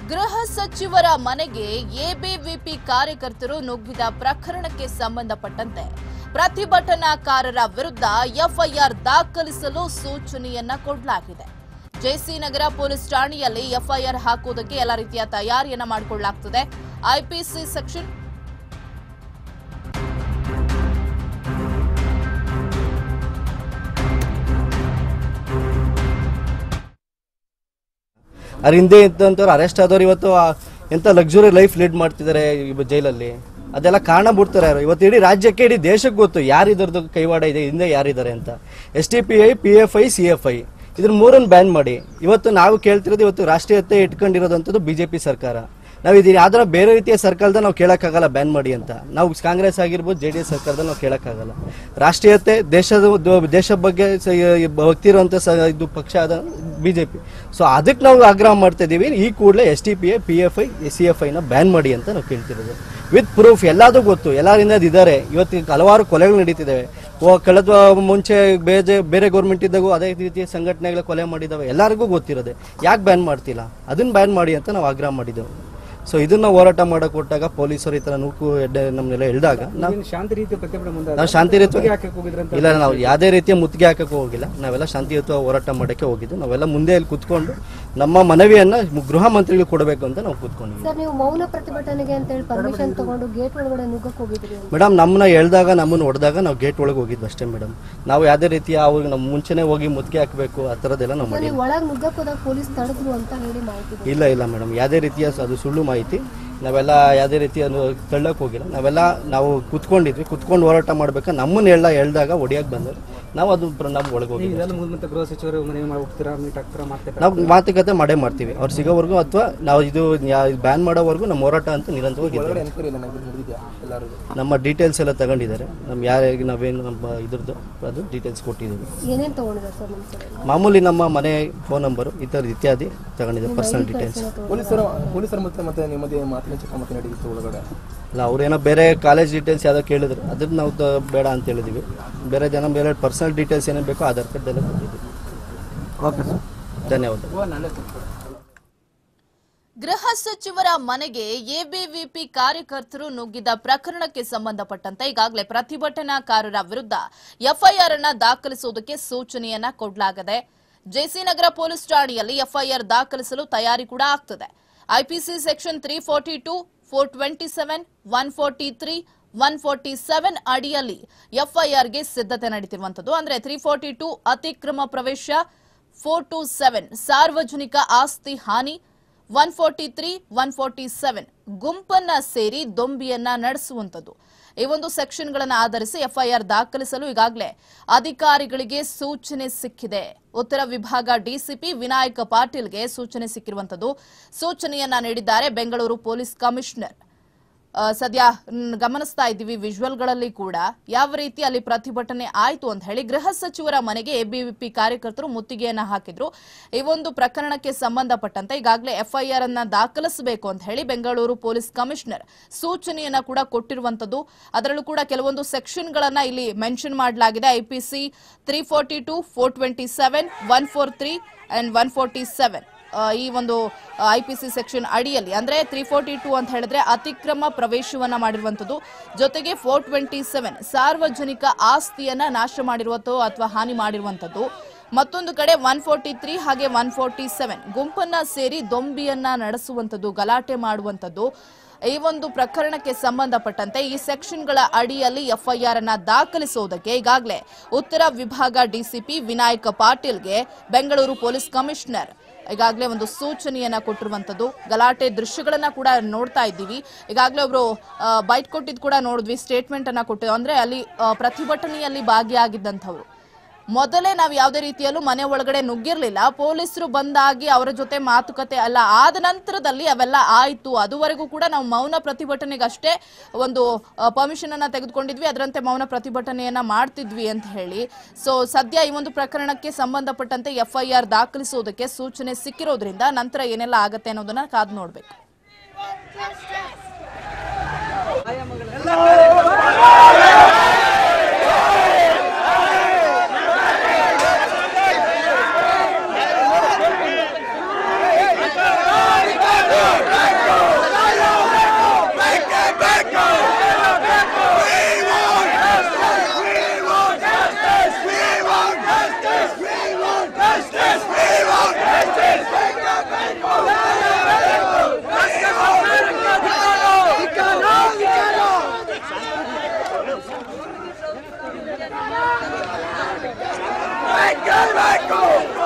ಗೃಹ ಸಚಿವರ ಮನೆಗೆ ಎಬಿವಿಪಿ ಕಾರ್ಯಕರ್ತರು ನುಗ್ಗಿದ ಪ್ರಕರಣಕ್ಕೆ ಸಂಬಂಧಪಟ್ಟಂತೆ ಪ್ರತಿಭಟನಾಕಾರರ ವಿರುದ್ಧ ಎಫ್ಐಆರ್ ದಾಖಲಿಸಲು ಸೂಚನೆಯನ್ನ ಕೊಡಲಾಗಿದೆ ಜೆಸಿ ನಗರ ಪೊಲೀಸ್ ಠಾಣೆಯಲ್ಲಿ ಎಫ್ಐಆರ್ ಹಾಕುವುದಕ್ಕೆ ಎಲ್ಲ ರೀತಿಯ ತಯಾರಿಯನ್ನ ಮಾಡಿಕೊಳ್ಳಲಾಗ್ತದೆ ಐಪಿಸಿ ಸೆಕ್ಷನ್ ಅದ್ರ ಹಿಂದೆ ಇದ್ದಂಥವ್ರು ಅರೆಸ್ಟ್ ಆದವ್ರು ಇವತ್ತು ಆ ಎಂಥ ಲಕ್ಸುರಿ ಲೈಫ್ ಲೀಡ್ ಮಾಡ್ತಿದ್ದಾರೆ ಇವ್ ಜೈಲಲ್ಲಿ ಅದೆಲ್ಲ ಕಾರಣ ಬಿಡ್ತಾರೆ ಯಾರು ಇವತ್ತು ಇಡೀ ರಾಜ್ಯಕ್ಕೆ ಇಡೀ ದೇಶಕ್ಕೆ ಗೊತ್ತು ಯಾರು ಇದ್ರದ್ದು ಕೈವಾಡ ಇದೆ ಹಿಂದೆ ಯಾರಿದ್ದಾರೆ ಅಂತ S T P I P F I C F I ಇದ್ರ ಮೂರನ್ನು ಬ್ಯಾನ್ ಮಾಡಿ ಇವತ್ತು ನಾವು ಕೇಳ್ತಿರೋದು ಇವತ್ತು ರಾಷ್ಟ್ರೀಯತೆ ಇಟ್ಕೊಂಡಿರೋದಂಥದ್ದು ಬಿ ಜೆ ಪಿ ಸರ್ಕಾರ ನಾವು ಇದು ಯಾವ್ದಾರ ಬೇರೆ ರೀತಿಯ ಸರ್ಕಾರದ ನಾವು ಕೇಳೋಕ್ಕಾಗಲ್ಲ ಬ್ಯಾನ್ ಮಾಡಿ ಅಂತ ನಾವು ಕಾಂಗ್ರೆಸ್ ಆಗಿರ್ಬೋದು ಜೆ ಡಿ ಎಸ್ ಸರ್ಕಾರದಲ್ಲಿ ನಾವು ಕೇಳೋಕ್ಕಾಗಲ್ಲ ರಾಷ್ಟ್ರೀಯತೆ ದೇಶದ ದ- ದೇಶ ಬಗ್ಗೆ ಸ- ಈ ಭಕ್ತಿ ಇರುವಂಥ ಸ ಇದು ಪಕ್ಷ ಆದ ಬಿ ಜೆ ಪಿ ಸೊ ಅದಕ್ಕೆ ನಾವು ಆಗ್ರಹ ಮಾಡ್ತಾ ಇದ್ದೀವಿ ಈ ಕೂಡಲೇ S T P A P F I C F ಐನ ಬ್ಯಾನ್ ಮಾಡಿ ಅಂತ ನಾವು ಕೇಳ್ತಿರೋದು ವಿತ್ ಪ್ರೂಫ್ ಎಲ್ಲದೂ ಗೊತ್ತು ಎಲ್ಲರಿಂದ ಅದು ಇದ್ದಾರೆ ಇವತ್ತು ಹಲವಾರು ಕೊಲೆಗಳು ನಡೀತಿದ್ದಾವೆ ಓ ಕಳೆದ ಮುಂಚೆ ಬೇರೆ ಬೇರೆ ಗೌರ್ಮೆಂಟ್ ಇದ್ದಾಗೂ ಅದೇ ರೀತಿಯ ಸಂಘಟನೆಗಳ ಕೊಲೆ ಮಾಡಿದ್ದಾವೆ ಎಲ್ಲರಿಗೂ ಗೊತ್ತಿರೋದೆ ಯಾಕೆ ಬ್ಯಾನ್ ಮಾಡ್ತಿಲ್ಲ ಅದನ್ನ ಬ್ಯಾನ್ ಮಾಡಿ ಅಂತ ನಾವು ಆಗ್ರಹ ಮಾಡಿದ್ದೆವು ಸೊ ಇದನ್ನ ಹೋರಾಟ ಮಾಡಕ್ ಕೊಟ್ಟಾಗ ಪೊಲೀಸರು ಈ ತರ ನೂಕು ಎಡ್ಡೆ ನಮ್ಮನ್ನೆಲ್ಲ ಎಳ್ದಾಗ ನಾವು ಏನ್ ಶಾಂತಿ ರೀತಿಯ ಪ್ರತಿಭಟನೆ ಮುಂದೆ ನಾವು ಶಾಂತಿಯುತ ಹಾಕಕ್ ಹೋಗಿದ್ರಂತ ಇಲ್ಲ ನಾವು ಯಾವುದೇ ರೀತಿಯ ಮುತ್ತಿಗೆ ಹಾಕಕ್ಕೆ ಹೋಗಿಲ್ಲ ನಾವೆಲ್ಲ ಶಾಂತಿಯುತ ಹೋರಾಟ ಮಾಡಕ್ಕೆ ಹೋಗಿದ್ದು ನಾವೆಲ್ಲ ಮುಂದೆ ಇಲ್ಲಿ ಕುತ್ಕೊಂಡು ನಮ್ಮ ಮನವಿಯನ್ನ ಗೃಹ ಮಂತ್ರಿಗಳು ಕೊಡಬೇಕು ಅಂತ ನಾವು ಕೂತ್ಕೊಂಡಿದ್ವಿ ಸರ್ ನೀವು ಮೌನ ಪ್ರತಿಭಟನೆಗೆ ಅಂತ ಹೇಳಿ ಪರ್ಮಿಷನ್ ತಗೊಂಡು ಗೇಟ್ ಒಳಗಡೆ ನುಗ್ಗಕ್ ಹೋಗಿದ್ರಿ ಅಂತ. ಮೇಡಮ್ ನಮ್ಮನ್ನ ಎಳ್ದಾಗ ನಮ್ಮನ್ನ ಹೊಡೆದಾಗ ನಾವು ಗೇಟ್ ಒಳಗೆ ಹೋಗಿದ್ವಿ ಅಷ್ಟೇ ಮೇಡಮ್ ನಾವು ಯಾವುದೇ ರೀತಿಯ ಅವ್ರಿಗೆ ನಮ್ಮ ಮುಂಚೆನೇ ಹೋಗಿ ಮುತ್ತಿಗೆ ಹಾಕಬೇಕು ಆ ಥರದ್ದೆಲ್ಲ ನಾವು ಸರ್ ಮಾಡಿಲ್ಲ ನೀವು ಒಳಗ್ ನುಗ್ಗಕ್ ಹೋದಾಗ ಪೊಲೀಸ್ ತಡೆದ್ರು ಅಂತ ಹೇಳಿ ಮಾಹಿತಿ ಇದೆ. ಇಲ್ಲ ಇಲ್ಲ ಮೇಡಮ್ ಯಾವುದೇ ರೀತಿಯ ಸ- ಅದು ಸುಳ್ಳು ಮಾಹಿತಿ ನಾವೆಲ್ಲ ಯಾವುದೇ ರೀತಿಯ ತಳ್ಳಕ್ಕೆ ಹೋಗಿಲ್ಲ ನಾವೆಲ್ಲ ನಾವು ಕುತ್ಕೊಂಡಿದ್ವಿ ಕುತ್ಕೊಂಡು ಹೋರಾಟ ಮಾಡ್ಬೇಕಾ ನಮ್ಮನ್ನ ಎಳ್ದ ಎಳ್ದಾಗ ಹೊಡಿಯಕ್ಕೆ ಬಂದರು ನಾವು ಅದು ಪ್ರ- ನಾವು ಒಳಗೆ ಹೋಗಿದ್ವಿ ಇದೆಲ್ಲ ಮುಗಿದ ಗೃಹ ಸಚಿವರು ಮನೆ ಮಾಡಿ ಹೋಗ್ತೀರಾ ಮೀಟ್ ಆಗ್ತೀರಾ ಮಾತಾಡ್ತೀರಾ ನಾವು ಮಾತುಕತೆ ಮಾಡೇ ಮಾಡ್ತೀವಿ ಅವ್ರು ಸಿಗೋವರೆಗೂ ಅಥವಾ ನಾವು ಇದು ಬ್ಯಾನ್ ಮಾಡೋವರೆಗೂ ನಮ್ಮ ಹೋರಾಟ ಅಂತ ನಿರಂತರವಾಗಿ ನಮ್ಮ ಡೀಟೇಲ್ಸ್ ಎಲ್ಲ ತಗೊಂಡಿದ್ದಾರೆ ನಮ್ಮ ಯಾರಿಗೆ ನಾವೇನು ನಮ್ಮ ಇದ್ರದ್ದು ಅದು ಡೀಟೇಲ್ಸ್ ಕೊಟ್ಟಿದ್ದೀವಿ ಏನೇನ್ ತಗೊಂಡಿದ್ದಾರೆ ಸರ್ ನಿಮ್ ಕಡೆ ಮಾಮೂಲಿ ನಮ್ಮ ಮನೆ ಫೋನ್ ನಂಬರು ಈ ಥರದ್ದು ಇತ್ಯಾದಿ ತಗೊಂಡಿದ್ದಾರೆ ಪರ್ಸನಲ್ ಡೀಟೇಲ್ಸ್ ಪೊಲೀಸರ ಪೊಲೀಸರ ಮತ್ತೆ ಮತ್ತೆ ನಿಮ್ಮದೇ ಮಾತಿನ ಚಕಮಕಿ ನಡೆದಿತ್ತು ಒಳಗಡೆ ಇಲ್ಲ ಅವ್ರೇನೋ ಬೇರೆ ಕಾಲೇಜ್ ಡೀಟೇಲ್ಸ್ ಯಾವುದೋ ಕೇಳಿದ್ರು ಅದನ್ನ ನಾವು ತ- ಬೇಡ ಅಂತ ಹೇಳಿದ್ವಿ ಬೇರೆ ಜನ ಬೇರೆ ಪರ್ಸನಲ್ ಡೀಟೇಲ್ಸ್ ಏನೇನು ಬೇಕೋ ಆಧಾರ್ ಕಾರ್ಡ್ ಎಲ್ಲ ಕೊಟ್ಟಿದ್ದೀವಿ ಓಕೆ ಸರ್ ಧನ್ಯವಾದ ಗೃಹ ಸಚಿವರ ಮನೆಗೆ ಎಬಿವಿಪಿ ಕಾರ್ಯಕರ್ತರು ನುಗ್ಗಿದ ಪ್ರಕರಣಕ್ಕೆ ಸಂಬಂಧಪಟ್ಟಂತೆ ಈಗಾಗಲೇ ಪ್ರತಿಭಟನಾಕಾರರ ವಿರುದ್ಧ ಎಫ್ಐಆರ್ ಅನ್ನ ದಾಖಲಿಸುವುದಕ್ಕೆ ಸೂಚನೆಯನ್ನ ಕೊಡಲಾಗಿದೆ ಜೆಸಿ ನಗರ ಪೊಲೀಸ್ ಠಾಣೆಯಲ್ಲಿ ಎಫ್ಐಆರ್ ದಾಖಲಿಸಲು ತಯಾರಿ ಕೂಡ ಆಗ್ತದೆ IPC section three forty two four twenty seven one forty three one forty seven ಅಡಿಯಲ್ಲಿ ಎಫ್ಐಆರ್ಗೆ ಸಿದ್ಧತೆ ನಡೀತಿರುವಂತದ್ದು ಅಂದ್ರೆ ತ್ರೀ ಫೋರ್ಟಿ ಟೂ ಅತಿಕ್ರಮ ಪ್ರವೇಶ ಫೋರ್ ಟು ಸೆವೆನ್ ಸಾರ್ವಜನಿಕ ಆಸ್ತಿ ಹಾನಿ one forty three one forty seven ಗುಂಪನ್ನ ಸೇರಿ ದೊಂಬಿಯನ್ನ ನಡೆಸುವಂಥದ್ದು ಈ ಒಂದು ಸೆಕ್ಷನ್ಗಳನ್ನು ಆಧರಿಸಿ ಎಫ್ಐಆರ್ ದಾಖಲಿಸಲು ಈಗಾಗಲೇ ಅಧಿಕಾರಿಗಳಿಗೆ ಸೂಚನೆ ಸಿಕ್ಕಿದೆ ಉತ್ತರ ವಿಭಾಗ ಡಿಸಿಪಿ ವಿನಾಯಕ ಪಾಟೀಲ್ಗೆ ಸೂಚನೆ ಸಿಕ್ಕಿರುವಂಥದ್ದು ಸೂಚನೆಯನ್ನ ನೀಡಿದ್ದಾರೆ ಬೆಂಗಳೂರು ಪೊಲೀಸ್ ಕಮಿಷನರ್ ಆ, ಸದ್ಯ ಮ್, ಗಮನಿಸ್ತಾ ಇದ್ದೀವಿ ವಿಜುವಲ್ಗಳಲ್ಲಿ ಕೂಡ ಯಾವ ರೀತಿ ಅಲ್ಲಿ ಪ್ರತಿಭಟನೆ ಆಯ್ತು ಅಂತ ಹೇಳಿ ಗೃಹ ಸಚಿವರ ಮನೆಗೆ ಎಬಿವಿಪಿ ಕಾರ್ಯಕರ್ತರು ಮುತ್ತಿಗೆಯನ್ನ ಹಾಕಿದ್ರು ಈ ಒಂದು ಪ್ರಕರಣಕ್ಕೆ ಸಂಬಂಧಪಟ್ಟಂತೆ ಈಗಾಗಲೇ ಎಫ್ಐಆರ್ ಅನ್ನ ದಾಖಲಿಸಬೇಕು ಅಂತ ಹೇಳಿ ಬೆಂಗಳೂರು ಪೊಲೀಸ್ ಕಮಿಷನರ್ ಸೂಚನೆಯನ್ನ ಕೂಡ ಕೊಟ್ಟಿರುವಂತದ್ದು ಅದರಲ್ಲೂ ಕೂಡ ಕೆಲವೊಂದು ಸೆಕ್ಷನ್ ಗಳನ್ನ ಇಲ್ಲಿ ಮೆನ್ಷನ್ ಮಾಡಲಾಗಿದೆ IPC three forty two four twenty seven one four three and one forty seven ಆ, ಈ ಒಂದು ಐಪಿಸಿ ಸೆಕ್ಷನ್ ಅಡಿಯಲ್ಲಿ ಅಂದ್ರೆ ತ್ರೀ ಫೋರ್ಟಿ ಟೂ ಅಂತ ಹೇಳಿದ್ರೆ ಅತಿಕ್ರಮ ಪ್ರವೇಶವನ್ನ ಮಾಡಿರುವಂತದ್ದು ಜೊತೆಗೆ ಫೋರ್ ಟ್ವೆಂಟಿ ಸೆವೆನ್ ಸಾರ್ವಜನಿಕ ಆಸ್ತಿಯನ್ನ ನಾಶ ಮಾಡಿರುವಂತದ್ದು ಅಥವಾ ಹಾನಿ ಮಾಡಿರುವಂತದ್ದು ಮತ್ತೊಂದು ಕಡೆ ಒನ್ ಫೋರ್ಟಿ ತ್ರೀ ಹಾಗೆ ಒನ್ ಫೋರ್ಟಿ ಸೆವೆನ್ ಗುಂಪನ್ನ ಸೇರಿ ದೊಂಬಿಯನ್ನ ನಡೆಸುವಂತದ್ದು ಗಲಾಟೆ ಮಾಡುವಂತದ್ದು ಈ ಒಂದು ಪ್ರಕರಣಕ್ಕೆ ಸಂಬಂಧಪಟ್ಟಂತೆ ಈ ಸೆಕ್ಷನ್ಗಳ ಅಡಿಯಲ್ಲಿ ಎಫ್ಐಆರ್ ಅನ್ನ ದಾಖಲಿಸುವುದಕ್ಕೆ ಈಗಾಗಲೇ ಉತ್ತರ ವಿಭಾಗ ಡಿಸಿಪಿ ವಿನಾಯಕ ಪಾಟೀಲ್ಗೆ ಬೆಂಗಳೂರು ಪೊಲೀಸ್ ಕಮಿಷನರ್ ಈಗಾಗಲೇ ಒಂದು ಸೂಚನೆಯನ್ನ ಕೊಟ್ಟಿರುವಂತದ್ದು ಗಲಾಟೆ ದೃಶ್ಯಗಳನ್ನ ಕೂಡ ನೋಡ್ತಾ ಇದ್ದೀವಿ ಈಗಾಗಲೇ ಒಬ್ರು ಬೈಟ್ ಕೊಟ್ಟಿದ್ದು ಕೂಡ ನೋಡಿದ್ವಿ ಸ್ಟೇಟ್ಮೆಂಟ್ ಅನ್ನ ಕೊಟ್ಟಿದ್ದು ಅಂದ್ರೆ ಅಲ್ಲಿ ಆ, ಪ್ರತಿಭಟನೆಯಲ್ಲಿ ಭಾಗಿಯಾಗಿದ್ದಂಥವ್ರು ಮೊದಲೇ ನಾವು ಯಾವುದೇ ರೀತಿಯಲ್ಲೂ ಮನೆ ಒಳಗಡೆ ನುಗ್ಗಿರ್ಲಿಲ್ಲ ಪೊಲೀಸರು ಬಂದಾಗಿ ಅವರ ಜೊತೆ ಮಾತುಕತೆ ಅಲ್ಲ ಆದ ನಂತರದಲ್ಲಿ ಅವೆಲ್ಲ ಆಯ್ತು ಅದುವರೆಗೂ ಕೂಡ ನಾವು ಮೌನ ಪ್ರತಿಭಟನೆಗಷ್ಟೇ ಒಂದು ಪರ್ಮಿಷನ್ ಅನ್ನ ತೆಗೆದುಕೊಂಡಿದ್ವಿ ಅದರಂತೆ ಮೌನ ಪ್ರತಿಭಟನೆಯನ್ನ ಮಾಡ್ತಿದ್ವಿ ಅಂತ ಹೇಳಿ ಸೊ ಸದ್ಯ ಈ ಒಂದು ಪ್ರಕರಣಕ್ಕೆ ಸಂಬಂಧಪಟ್ಟಂತೆ ಎಫ್ಐಆರ್ ದಾಖಲಿಸುವುದಕ್ಕೆ ಸೂಚನೆ ಸಿಕ್ಕಿರೋದ್ರಿಂದ ನಂತರ ಏನೆಲ್ಲ ಆಗತ್ತೆ ಅನ್ನೋದನ್ನ ಕಾದು ನೋಡ್ಬೇಕು ಬೇಕು